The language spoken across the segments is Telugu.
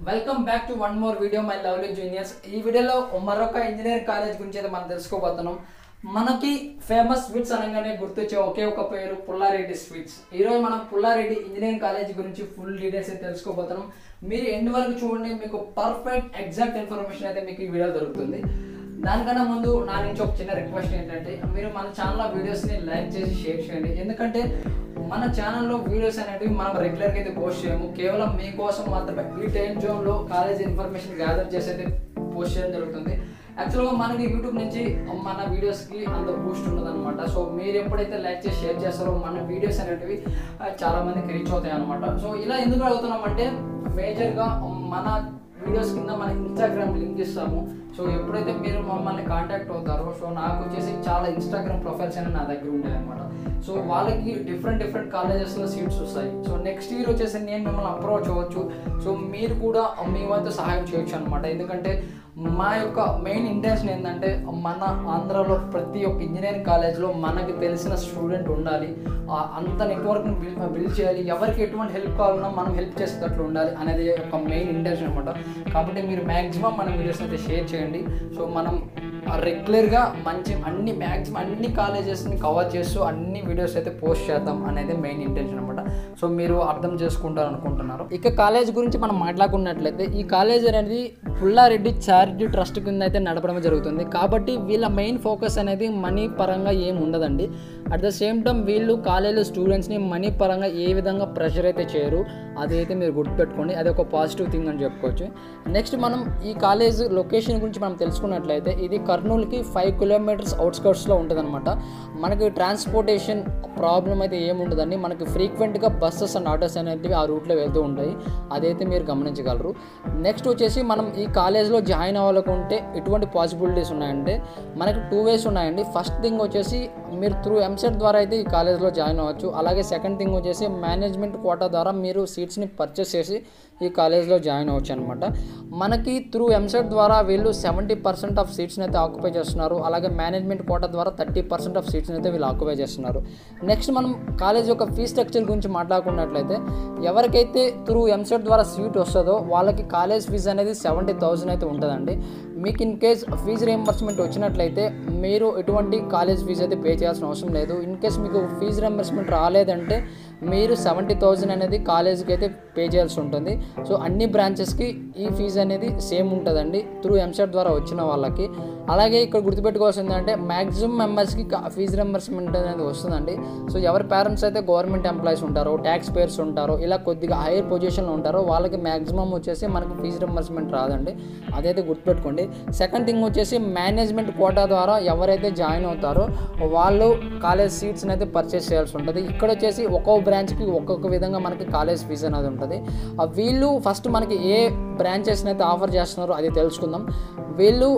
welcome back to one more video my lovely juniors ఈ వీడియోలో మరొక ఇంజనీరింగ్ కాలేజ్ గురించి అయితే మనం తెలుసుకోబోతున్నాం మనకి ఫేమస్ స్వీట్స్ అనగానే గుర్తొచ్చే ఒకే ఒక పేరు పుల్లారెడ్డి స్వీట్స్ ఈరోజు మనం పుల్లారెడ్డి ఇంజనీరింగ్ కాలేజ్ గురించి ఫుల్ డీటెయిల్స్ అయితే తెలుసుకోబోతున్నాం మీరు ఎండ్ వరకు చూడండి మీకు పర్ఫెక్ట్ ఎగ్జాక్ట్ ఇన్ఫర్మేషన్ అయితే మీకు ఈ వీడియో దొరుకుతుంది దానికన్నా ముందు నా నుంచి ఒక చిన్న రిక్వెస్ట్ ఏంటంటే మీరు మన ఛానల్ వీడియోస్ని లైక్ చేసి షేర్ చేయండి ఎందుకంటే మన ఛానల్లో వీడియోస్ అనేటివి మనం రెగ్యులర్గా అయితే పోస్ట్ చేయము కేవలం మీకోసం మాత్రమే ఈ టైం జోన్లో కాలేజ్ ఇన్ఫర్మేషన్ గ్యాదర్ చేసి అయితే పోస్ట్ చేయడం జరుగుతుంది యాక్చువల్గా మనకి యూట్యూబ్ నుంచి మన వీడియోస్కి అంత బూస్ట్ ఉండదు అనమాట సో మీరు ఎప్పుడైతే లైక్ చేసి షేర్ చేస్తారో మన వీడియోస్ అనేటివి ఆ, చాలా మందికి రీచ్ అవుతాయి అనమాట సో ఇలా ఎందుకు అడుగుతున్నామంటే మేజర్గా మన వీడియోస్ కింద మన ఇన్స్టాగ్రామ్ లింక్ ఇస్తాము సో ఎప్పుడైతే మీరు మమ్మల్ని కాంటాక్ట్ అవుతారో సో నాకు వచ్చేసి చాలా ఇన్స్టాగ్రామ్ ప్రొఫైల్స్ అనేవి నా దగ్గర ఉంటాయి అనమాట సో వాళ్ళకి డిఫరెంట్ డిఫరెంట్ కాలేజెస్లో సీట్స్ వస్తాయి సో నెక్స్ట్ ఇయర్ వచ్చేసి నేను మిమ్మల్ని అప్రోచ్ అవ్వచ్చు సో మీరు కూడా మీ వంతు సహాయం చేయొచ్చు అనమాట ఎందుకంటే మా యొక్క మెయిన్ ఇంటెన్షన్ ఏంటంటే మన ఆంధ్రాలో ప్రతి ఒక్క ఇంజనీరింగ్ కాలేజ్లో మనకి తెలిసిన స్టూడెంట్ ఉండాలి ఆ అంత నెట్వర్క్ని బిల్డ్ బిల్డ్ చేయాలి ఎవరికి ఎటువంటి హెల్ప్ కావాలన్నా మనం హెల్ప్ చేసేటట్లు ఉండాలి అనేది ఒక మెయిన్ ఇంటెన్షన్ అనమాట కాబట్టి మీరు మ్యాక్సిమం మన వీడియోస్ అయితే షేర్ చేయండి సో మనం రెగ్యులర్గా మంచి అన్ని మ్యాక్సిమం అన్ని కాలేజెస్ని కవర్ చేస్తూ అన్ని వీడియోస్ అయితే పోస్ట్ చేద్దాం అనేది మెయిన్ ఇంటెన్షన్ అనమాట సో మీరు అర్థం చేసుకుంటారు అనుకుంటున్నారు ఇక కాలేజ్ గురించి మనం మాట్లాడుకున్నట్లయితే ఈ కాలేజ్ అనేది పుల్లారెడ్డి చారిటీ ట్రస్ట్ కింద అయితే నడపడం జరుగుతుంది కాబట్టి వీళ్ళ మెయిన్ ఫోకస్ అనేది మనీ పరంగా ఏం ఉండదండి అట్ ద సేమ్ టైం వీళ్ళు కాలేజ్ స్టూడెంట్స్ని మనీ పరంగా ఏ విధంగా ప్రెషర్ అయితే చేయరు అదైతే మీరు గుర్తుపెట్టుకోండి అది ఒక పాజిటివ్ థింగ్ అని చెప్పుకోవచ్చు నెక్స్ట్ మనం ఈ కాలేజ్ లొకేషన్ గురించి మనం తెలుసుకున్నట్లయితే ఇది కర్నూలుకి ఫైవ్ కిలోమీటర్స్ అవుట్స్కర్ట్స్లో ఉంటుంది అనమాట మనకి ట్రాన్స్పోర్టేషన్ ప్రాబ్లం అయితే ఏముండదండి మనకి ఫ్రీక్వెంట్గా బస్సెస్ అండ్ ఆటోస్ అనేవి ఆ రూట్లో వెళ్తూ ఉంటాయి అదైతే మీరు గమనించగలరు నెక్స్ట్ వచ్చేసి మనం ఈ కాలేజ్లో జాయిన్ అవ్వాలనుకుంటే ఎటువంటి పాసిబిలిటీస్ ఉన్నాయంటే మనకి టూ వేస్ ఉన్నాయండి ఫస్ట్ థింగ్ వచ్చేసి మీరు త్రూ ఎంసెట్ ద్వారా అయితే ఈ కాలేజ్లో జాయిన్ అవ్వచ్చు అలాగే సెకండ్ థింగ్ వచ్చేసి మేనేజ్మెంట్ కోటా ద్వారా మీరు సీట్స్ని పర్చేస్ చేసి ఈ కాలేజ్లో జాయిన్ అవ్వచ్చు అనమాట మనకి త్రూ ఎంసెట్ ద్వారా వీళ్ళు సెవెంటీ పర్సెంట్ ఆఫ్ సీట్స్ని అయితే ఆక్యుపై చేస్తున్నారు అలాగే మేనేజ్మెంట్ కోటా ద్వారా థర్టీ పర్సెంట్ ఆఫ్ సీట్స్ని అయితే వీళ్ళు ఆక్యుపై చేస్తున్నారు నెక్స్ట్ మనం కాలేజ్ యొక్క ఫీ స్ట్రక్చర్ గురించి మాట్లాడుకున్నట్లయితే ఎవరికైతే త్రూ ఎంసెట్ ద్వారా సీట్ వస్తుందో వాళ్ళకి కాలేజ్ ఫీజు అనేది సెవెంటీ థౌసండ్ అయితే ఉంటుందండి మీకు ఇన్ కేస్ ఫీజు రియంబర్స్మెంట్ వచ్చినట్లయితే మీరు ఎటువంటి కాలేజ్ ఫీజు అయితే పే చేయాల్సిన అవసరం లేదు ఇన్ కేస్ మీకు ఫీజు రియంబర్స్మెంట్ రాలేదంటే మీరు సెవెంటీ థౌజండ్ అనేది కాలేజ్కి అయితే పే చేయాల్సి ఉంటుంది సో అన్ని బ్రాంచెస్కి ఈ ఫీజు అనేది సేమ్ ఉంటుందండి త్రూ ఎంసెట్ ద్వారా వచ్చిన వాళ్ళకి అలాగే ఇక్కడ గుర్తుపెట్టుకోవాల్సింది ఏంటంటే మ్యాక్సిమం మెంబర్స్కి ఫీజు రింబర్స్మెంట్ అనేది వస్తుందండి సో ఎవరి పేరెంట్స్ అయితే గవర్నమెంట్ ఎంప్లాయీస్ ఉంటారో ట్యాక్స్ పేయర్స్ ఉంటారో ఇలా కొద్దిగా హైయర్ పొజిషన్లో ఉంటారో వాళ్ళకి మ్యాక్సిమం వచ్చేసి మనకి ఫీజు రింబర్స్మెంట్ రాదండి అదైతే గుర్తుపెట్టుకోండి సెకండ్ థింగ్ వచ్చేసి మేనేజ్మెంట్ కోటా ద్వారా ఎవరైతే జాయిన్ అవుతారో వాళ్ళు కాలేజ్ సీట్స్ని అయితే పర్చేస్ చేయాల్సి ఉంటుంది ఇక్కడ వచ్చేసి ఒక్కొక్క బ్రాంచ్కి ఒక్కొక్క విధంగా మనకి కాలేజ్ ఫీజు అనేది ఉంటుంది ఆ వీళ్ళు ఫస్ట్ మనకి ఏ బ్రాంచెస్ని అయితే ఆఫర్ చేస్తున్నారో అది తెలుసుకుందాం వీళ్ళు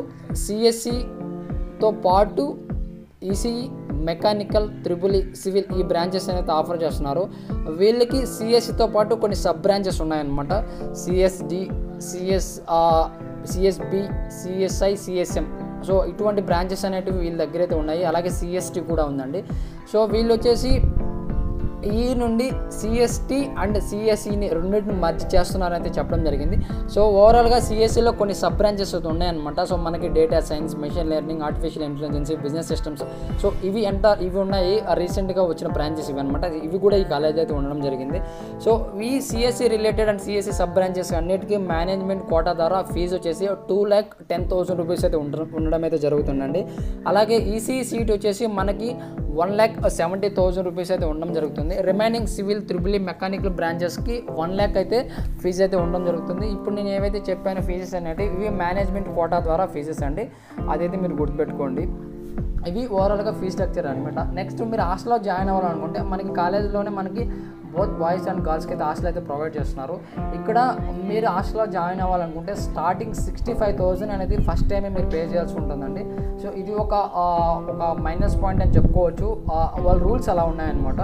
సిఎస్సితో పాటు ఈసీఈ మెకానికల్ త్రిబుల్ సివిల్ ఈ బ్రాంచెస్ అయితే ఆఫర్ చేస్తున్నారు వీళ్ళకి సిఎస్సితో పాటు కొన్ని సబ్ బ్రాంచెస్ ఉన్నాయన్నమాట CSD CS CSB CSI CSM so ఇటువంటి బ్రాంచెస్ అనేటివి వీళ్ళ దగ్గర అయితే ఉన్నాయి అలాగే సిఎస్టీ కూడా ఉందండి సో వీళ్ళు వచ్చేసి ఈ నుండి సిఎస్టీ అండ్ సిఎస్ఈని రెండింటిని మర్జ్ చేస్తున్నారని చెప్పడం జరిగింది సో ఓవరాల్గా సిఎస్సిలో కొన్ని సబ్ బ్రాంచెస్ అయితే ఉన్నాయన్నమాట సో మనకి data science machine learning artificial intelligence business systems so ఇవి ఎంత ఇవి ఉన్నాయి రీసెంట్గా వచ్చిన బ్రాంచెస్ ఇవి అనమాట ఇవి కూడా ఈ కాలేజ్ అయితే ఉండడం జరిగింది సో ఈ CSC related and CSC sub branches అన్నిటికీ మేనేజ్మెంట్ కోటా ద్వారా ఫీజు వచ్చేసి two lakh ten thousand rupees అయితే ఉండ ఉండడం అయితే జరుగుతుందండి అలాగే ఈసీ సీట్ వచ్చేసి మనకి one lakh seventy thousand rupees అయితే ఉండడం జరుగుతుంది రిమైనింగ్ సివిల్ త్రిబుల్ మెకానికల్ బ్రాంచెస్కి వన్ ల్యాక్ అయితే ఫీజు అయితే ఉండడం జరుగుతుంది ఇప్పుడు నేను ఏవైతే చెప్పానో ఫీజెస్ అనేవి ఇవి మేనేజ్మెంట్ కోటా ద్వారా ఫీజెస్ అండి అదైతే మీరు గుర్తుపెట్టుకోండి ఇవి ఓవరాల్గా ఫీ స్ట్రక్చర్ అనమాట నెక్స్ట్ మీరు హాస్టల్లో జాయిన్ అవ్వాలనుకుంటే మనకి కాలేజీలోనే మనకి బోత్ బాయ్స్ అండ్ గర్ల్స్కి అయితే హాస్టల్ అయితే ప్రొవైడ్ చేస్తున్నారు ఇక్కడ మీరు హాస్టల్లో జాయిన్ అవ్వాలనుకుంటే స్టార్టింగ్ సిక్స్టీ ఫైవ్ థౌజండ్ అనేది ఫస్ట్ టైమే మీరు పే చేయాల్సి ఉంటుందండి సో ఇది ఒక ఆ, ఒక మైనస్ పాయింట్ అని చెప్పుకోవచ్చు ఆ, వాళ్ళ రూల్స్ అలా ఉన్నాయన్నమాట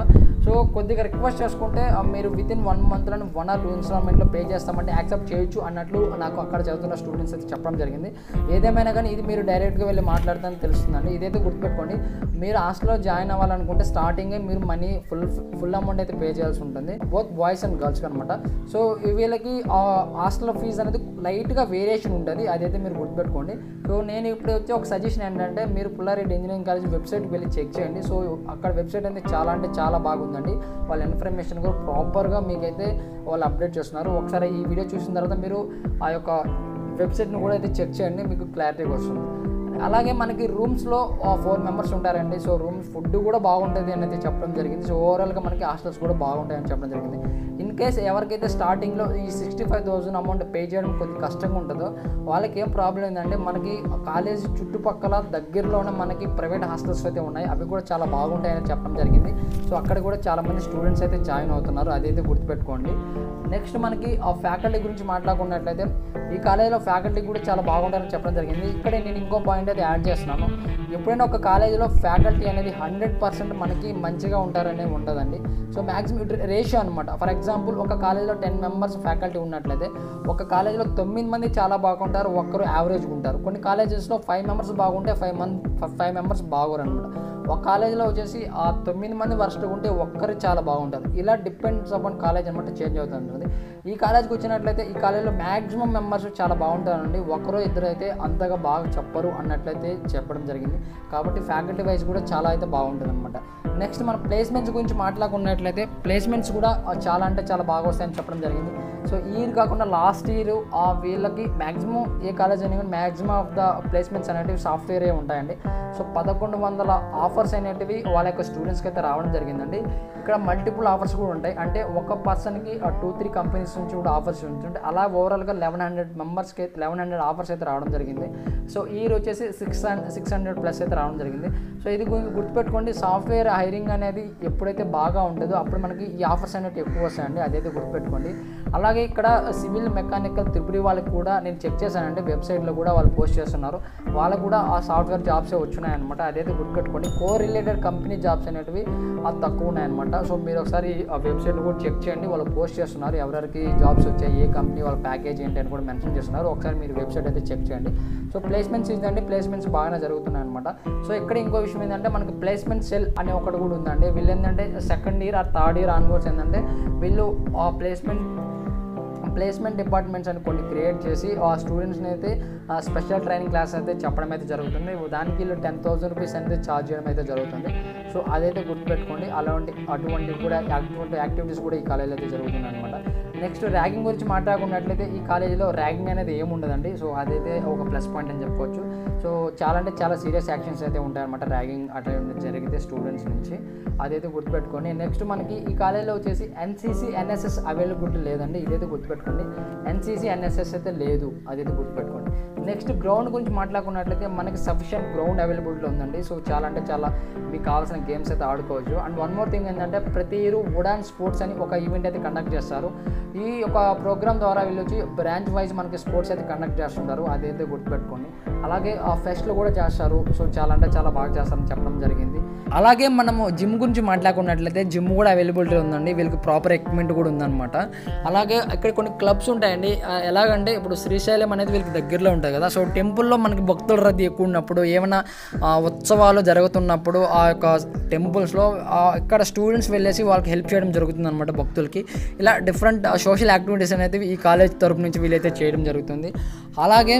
సో కొద్దిగా రిక్వెస్ట్ చేసుకుంటే ఆ, మీరు విత్ ఇన్ వన్ మంత్లో వన్ ఆర్ టూ ఇన్స్టాల్మెంట్లో పే చేస్తామంటే యాక్సెప్ట్ చేయొచ్చు అన్నట్లు నాకు అక్కడ చదువుతున్న స్టూడెంట్స్ అయితే చెప్పడం జరిగింది ఏదేమైనా కానీ ఇది మీరు డైరెక్ట్గా వెళ్ళి మాట్లాడుతానని తెలుస్తుందండి ఇదైతే గుర్తుపెట్టుకోండి మీరు హాస్టల్లో జాయిన్ అవ్వాలనుకుంటే స్టార్టింగే మీరు మనీ ఫుల్ ఫుల్ అమౌంట్ అయితే పే చేయాల్సి ఉంటుంది బోత్ బాయ్స్ అండ్ గర్ల్స్ అనమాట సో వీళ్ళకి హాస్టల్ ఫీజు అనేది లైట్గా వేరియేషన్ ఉంటుంది అదైతే మీరు గుర్తుపెట్టుకోండి సో నేను ఇప్పుడు వచ్చి ఒక సజెషన్ ఏంటంటే మీరు పుల్లారెడ్డి ఇంజనీరింగ్ కాలేజ్ వెబ్సైట్కి వెళ్ళి చెక్ చేయండి సో అక్కడ వెబ్సైట్ అనేది చాలా అంటే చాలా బాగుందండి వాళ్ళ ఇన్ఫర్మేషన్ కూడా ప్రాపర్గా మీకైతే వాళ్ళు అప్డేట్ చేస్తున్నారు ఒకసారి ఈ వీడియో చూసిన తర్వాత మీరు ఆ యొక్క వెబ్సైట్ని కూడా అయితే చెక్ చేయండి మీకు క్లారిటీగా వస్తుంది అలాగే మనకి రూమ్స్లో ఫోర్ మెంబర్స్ ఉంటారండి సో రూమ్స్ ఫుడ్ కూడా బాగుంటుంది అని అయితే చెప్పడం జరిగింది సో ఓవరాల్గా మనకి హాస్టల్స్ కూడా బాగుంటాయని చెప్పడం జరిగింది ఇన్ కేస్ ఎవరికైతే స్టార్టింగ్లో ఈ sixty five thousand amount pay చేయడం కొద్దిగా కష్టంగా ఉంటుందో వాళ్ళకి ఏం ప్రాబ్లం ఏంటంటే మనకి కాలేజ్ చుట్టుపక్కల దగ్గరలోనే మనకి ప్రైవేట్ హాస్టల్స్ అయితే ఉన్నాయి అవి కూడా చాలా బాగుంటాయని చెప్పడం జరిగింది సో అక్కడ కూడా చాలామంది స్టూడెంట్స్ అయితే జాయిన్ అవుతున్నారు అదైతే గుర్తుపెట్టుకోండి నెక్స్ట్ మనకి ఆ ఫ్యాకల్టీ గురించి మాట్లాడుకున్నట్లయితే ఈ కాలేజీలో ఫ్యాకల్టీ కూడా చాలా బాగుంటారని చెప్పడం జరిగింది ఇక్కడే నేను ఇంకో పాయింట్ అయితే యాడ్ చేస్తున్నాను ఎప్పుడైనా ఒక కాలేజీలో ఫ్యాకల్టీ అనేది హండ్రెడ్ పర్సెంట్ మనకి మంచిగా ఉంటారనే ఉండదండి సో మ్యాక్సిమం రేషియో అనమాట ఫర్ ఎగ్జాంపుల్ ఒక కాలేజీలో టెన్ మెంబర్స్ ఫ్యాకల్టీ ఉన్నట్లయితే ఒక కాలేజీలో తొమ్మిది మంది చాలా బాగుంటారు ఒక్కరు యావరేజ్గా ఉంటారు కొన్ని కాలేజెస్లో ఫైవ్ మెంబర్స్ బాగుంటే ఫైవ్ మంత్ ఫైవ్ మెంబర్స్ బాగోరు అనమాట ఒక కాలేజీలో వచ్చేసి ఆ తొమ్మిది మంది వర్స్ట్గా ఉంటే ఒక్కరు చాలా బాగుంటారు ఇలా డిపెండ్స్ అపాన్ కాలేజ్ అనమాట చేంజ్ అవుతుంటుంది ఈ కాలేజ్కి వచ్చినట్లయితే ఈ కాలేజీలో మ్యాక్సిమం మెంబర్స్ చాలా బాగుంటారండి ఒకరో ఇద్దరు అయితే అంతగా బాగా చెప్పరు అన్నట్లయితే చెప్పడం జరిగింది కాబట్టి ఫ్యాకల్టీ వైజ్ కూడా చాలా అయితే బాగుంటుంది అనమాట నెక్స్ట్ మన ప్లేస్మెంట్స్ గురించి మాట్లాడుకున్నట్లయితే ప్లేస్మెంట్స్ కూడా ఆ, చాలా అంటే చాలా బాగా వస్తాయని చెప్పడం జరిగింది సో ఈ ఇయర్ కాకుండా లాస్ట్ ఇయర్ ఆ వీళ్ళకి మ్యాక్సిమం ఏ కాలేజ్ అయినా కానీ మ్యాక్సిమం ఆఫ్ ద ప్లేస్మెంట్స్ అనేటివి సాఫ్ట్వేరే ఉంటాయండి సో పదకొండు వందల ఆఫర్స్ అనేటివి వాళ్ళ యొక్క స్టూడెంట్స్కి అయితే రావడం జరిగిందండి ఇక్కడ మల్టిపుల్ ఆఫర్స్ కూడా ఉంటాయి అంటే ఒక పర్సన్కి టూ త్రీ కంపెనీస్ నుంచి కూడా ఆఫర్స్ ఉంటుంటే అలా ఓవరాల్గా లెవెన్ హండ్రెడ్ మెంబర్స్కి అయితే లెవెన్ హండ్రెడ్ ఆఫర్స్ అయితే రావడం జరిగింది సో ఈ ఇయర్ వచ్చేసి six hundred six hundred plus అయితే రావడం జరిగింది సో ఇది గు- గుర్తుపెట్టుకోండి సాఫ్ట్వేర్ హైరింగ్ అనేది ఎప్పుడైతే బాగా ఉంటుందో అప్పుడు మనకి ఈ ఆఫర్స్ అనేవి ఎక్కువ వస్తాయండి అదైతే గుర్తుపెట్టుకోండి అలాగే ఇక్కడ సివిల్ మెకానికల్ త్రిపురి వాళ్ళకి కూడా నేను చెక్ చేశానండి వెబ్సైట్లో కూడా వాళ్ళు పోస్ట్ చేస్తున్నారు వాళ్ళకు కూడా ఆ సాఫ్ట్వేర్ జాబ్సే వచ్చినాయన్నమాట అదైతే గుర్తుపెట్టుకోండి కో రిలేటెడ్ కంపెనీ జాబ్స్ అనేటివి అది తక్కువ ఉన్నాయన్నమాట సో మీరు ఒకసారి ఆ వెబ్సైట్ కూడా చెక్ చేయండి వాళ్ళు పోస్ట్ చేస్తున్నారు ఎవరెవరికి జాబ్స్ వచ్చాయి ఏ కంపెనీ వాళ్ళ ప్యాకేజ్ ఏంటి అని కూడా మెన్షన్ చేస్తున్నారు ఒకసారి మీరు వెబ్సైట్ అయితే చెక్ చేయండి సో ప్లేస్మెంట్స్ ఏంటంటే ప్లేస్మెంట్స్ బాగానే జరుగుతున్నాయి అనమాట సో ఇక్కడ ఇంకో విషయం ఏంటంటే మనకి ప్లేస్మెంట్ సెల్ అనే ఒకటి కూడా ఉందండి వీళ్ళు ఏంటంటే సెకండ్ ఇయర్ ఆ థర్డ్ ఇయర్ ఆన్వర్డ్స్ ఏంటంటే వీళ్ళు ఆ ప్లేస్మెంట్ ప్లేస్మెంట్ డిపార్ట్మెంట్స్ అని కొన్ని క్రియేట్ చేసి ఆ స్టూడెంట్స్ని అయితే స్పెషల్ ట్రైనింగ్ క్లాస్ అయితే చెప్పడం అయితే జరుగుతుంది దానికి వీళ్ళు టెన్ థౌసండ్ రూపీస్ అయితే ఛార్జ్ చేయడం అయితే జరుగుతుంది సో అదైతే గుర్తుపెట్టుకోండి అలాంటి అటువంటి కూడా అటువంటి యాక్టివిటీస్ కూడా ఈ కాలేజీలో అయితే జరుగుతుంది అనమాట నెక్స్ట్ ర్యాగింగ్ గురించి మాట్లాడుకున్నట్లయితే ఈ కాలేజీలో ర్యాగింగ్ అనేది ఏమి ఉండదండి సో అదైతే ఒక ప్లస్ పాయింట్ అని చెప్పుకోవచ్చు సో చాలా అంటే చాలా సీరియస్ యాక్షన్స్ అయితే ఉంటాయన్నమాట ర్యాగింగ్ అట్లా ఏమైనా జరిగితే స్టూడెంట్స్ నుంచి అదైతే గుర్తుపెట్టుకోండి నెక్స్ట్ మనకి ఈ కాలేజీలో వచ్చేసి ఎన్సీసీ ఎన్ఎస్ఎస్ అవైలబిలిటీ లేదండి ఇదైతే గుర్తుపెట్టుకోండి ఎన్సీసీ ఎన్ఎస్ఎస్ అయితే లేదు అదైతే గుర్తుపెట్టుకోండి నెక్స్ట్ గ్రౌండ్ గురించి మాట్లాడుకున్నట్లయితే మనకి సఫిషియంట్ గ్రౌండ్ అవైలబిలిటీ ఉందండి సో చాలా అంటే చాలా మీకు కావాల్సిన గేమ్స్ అయితే ఆడుకోవచ్చు అండ్ వన్ మోర్ థింగ్ ఏంటంటే ప్రతి ఇయర్ వుడాన్ స్పోర్ట్స్ అని ఒక ఈవెంట్ అయితే కండక్ట్ చేస్తారు ఈ ఒక ప్రోగ్రామ్ ద్వారా వీళ్ళు వచ్చి బ్రాంచ్ వైజ్ మనకి స్పోర్ట్స్ అయితే కండక్ట్ చేస్తుంటారు అదైతే గుర్తుపెట్టుకోండి అలాగే ఆ ఫెస్ట్లు కూడా చేస్తారు సో చాలా అంటే చాలా బాగా చేస్తారని చెప్పడం జరిగింది అలాగే మనము జిమ్ గురించి మాట్లాడుకున్నట్లయితే జిమ్ కూడా అవైలబిలిటీ ఉందండి వీళ్ళకి ప్రాపర్ ఎక్విప్మెంట్ కూడా ఉందన్నమాట అలాగే ఇక్కడ కొన్ని క్లబ్స్ ఉంటాయండి ఆ, ఎలాగంటే ఇప్పుడు శ్రీశైలం అనేది వీళ్ళకి దగ్గరలో ఉంటుంది కదా సో టెంపుల్లో మనకి భక్తుల రద్దీ ఎక్కువ ఉన్నప్పుడు ఏమైనా ఆ, ఉత్సవాలు జరుగుతున్నప్పుడు ఆ యొక్క టెంపుల్స్లో ఇక్కడ స్టూడెంట్స్ వెళ్ళేసి వాళ్ళకి హెల్ప్ చేయడం జరుగుతుంది అనమాట భక్తులకి ఇలా డిఫరెంట్ సోషల్ యాక్టివిటీస్ అనేది ఈ కాలేజ్ తరపు నుంచి వీళ్ళైతే చేయడం జరుగుతుంది అలాగే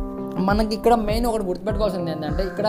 మనకి ఇక్కడ మెయిన్ ఒకటి గుర్తుపెట్టుకోవాల్సింది ఏంటంటే ఇక్కడ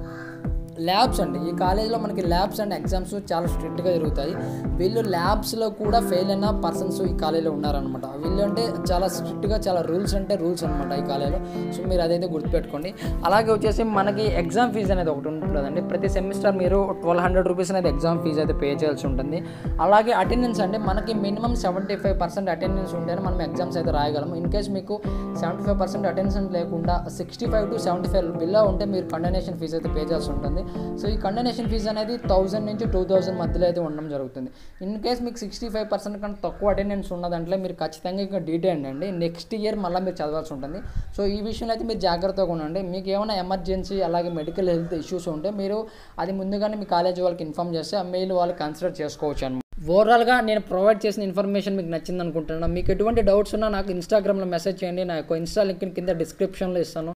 ల్యాబ్స్ అండి ఈ కాలేజీలో మనకి ల్యాబ్స్ అండ్ ఎగ్జామ్స్ చాలా స్ట్రిక్ట్గా జరుగుతాయి వీళ్ళు ల్యాబ్స్లో కూడా ఫెయిల్ అయిన పర్సన్స్ ఈ కాలేజీలో ఉన్నారనమాట వీళ్ళు అంటే చాలా స్ట్రిక్ట్గా చాలా రూల్స్ అంటే రూల్స్ అనమాట ఈ కాలేజీలో సో మీరు అదైతే గుర్తుపెట్టుకోండి అలాగే వచ్చేసి మనకి ఎగ్జామ్ ఫీజు అనేది ఒకటి ఉంటుందండి ప్రతి సెమిస్టర్ మీరు ట్వెల్వ్ హండ్రెడ్ రూపీస్ అనేది ఎగ్జామ్ ఫీజు అయితే పే చేయాల్సి ఉంటుంది అలాగే అటెండెన్స్ అంటే మనకి minimum seventy five percent attendance ఉంటేనే మనం ఎగ్జామ్స్ అయితే రాయగలం ఇన్ కేస్ మీకు సెవెంటీ ఫైవ్ పర్సెంట్ అటెండెన్స్ లేకుండా sixty five to seventy five below ఉంటే మీరు కండనేషన్ ఫీజు అయితే పే చేయాల్సి ఉంటుంది సో ఈ కండనేషన్ ఫీజు అనేది థౌసండ్ నుంచి టూ థౌసండ్ మధ్యలో అయితే ఉండడం జరుగుతుంది ఇన్ కేస్ మీకు సిక్స్టీ ఫైవ్ పర్సెంట్ కంటే తక్కువ అటెండెన్స్ ఉన్నదంటే మీరు ఖచ్చితంగా ఇంకా డీటెయిల్ అండి నెక్స్ట్ ఇయర్ మళ్ళీ మీరు చదవాల్సి ఉంటుంది సో ఈ విషయంలో అయితే మీరు జాగ్రత్తగా ఉండండి మీకు ఏమైనా ఎమర్జెన్సీ అలాగే మెడికల్ హెల్త్ ఇష్యూస్ ఉంటే మీరు అది ముందుగానే మీ కాలేజ్ వాళ్ళకి ఇన్ఫామ్ చేస్తే ఆ మెయిల్ వాళ్ళు కన్సిడర్ చేసుకోవచ్చు అనమాట ఓవరాల్గా నేను ప్రొవైడ్ చేసిన ఇన్ఫర్మేషన్ మీకు నచ్చింది అనుకుంటున్నాను మీకు ఎటువంటి డౌట్స్ ఉన్నా నాకు ఇన్స్టాగ్రామ్లో మెసేజ్ చేయండి నా యొక్క ఇన్స్టా లింక్ కింద డిస్క్రిప్షన్లో ఇస్తాను